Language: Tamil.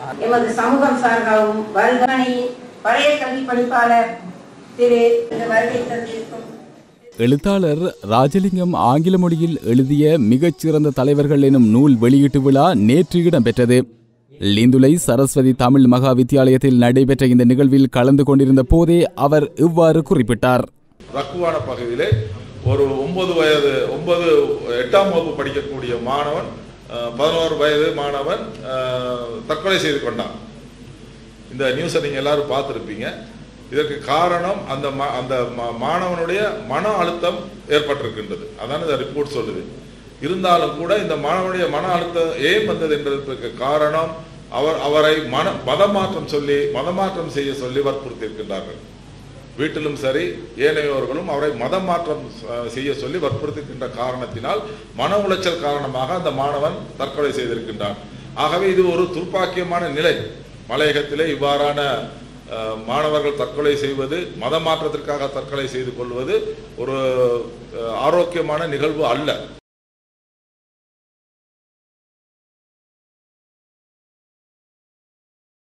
எமது சமூகம் சார்பாகவும் வருதமனையின் பழைய கல்வி பணிப்பாளர் திரு வருகை தந்திருக்கும் எழுத்தாளர் ராஜலிங்கம் ஆங்கில மொழியில் எழுதிய மிகச்சிறந்த தலைவர்கள் எனும் நூல் வெளியீட்டு விழா நேற்று இடம்பெற்றது லிந்துலை சரஸ்வதி தமிழ் மகா வித்தியாலயத்தில் நடைபெற்ற இந்த நிகழ்வில் கலந்து கொண்டிருந்த போதே அவர் இவ்வாறு குறிப்பிட்டார் ரக்குவான பகுதியிலே ஒரு ஒன்பது வயது ஒன்பது எட்டாம் வகுப்பு படிக்கக்கூடிய மாணவன் அஹ், பதினோரு வயது மாணவன் அஹ், தற்கொலை செய்து கொண்டான் இந்த நியூஸை நீங்கள் எல்லாரும் பார்த்துருப்பீங்க இதற்கு காரணம் அந்த மா- அந்த மா- மாணவனுடைய மன அழுத்தம் ஏற்பட்டிருக்கின்றது அதான் இந்த ரிப்போர்ட் சொல்லுது இருந்தாலும் கூட இந்த மாணவனுடைய மன அழுத்தம் ஏன் வந்தது என்பதற்கு காரணம் அவர் அவரை மன மதமாற்றம் சொல்லி மதமாற்றம் செய்ய சொல்லி வற்புறுத்தியிருக்கின்றார்கள் வீட்டிலும் சரி ஏனையோர்களும் அவரை மதம் மாற்றம் அஹ், செய்ய சொல்லி வற்புறுத்துகின்ற காரணத்தினால் மன உளைச்சல் காரணமாக அந்த மாணவன் தற்கொலை செய்திருக்கின்றான் ஆகவே இது ஒரு துர்ப்பாக்கியமான நிலை மலையகத்திலே இவ்வாறான அஹ், மாணவர்கள் தற்கொலை செய்வது மத மாற்றத்திற்காக தற்கொலை செய்து கொள்வது ஒரு அஹ், ஆரோக்கியமான நிகழ்வு அல்ல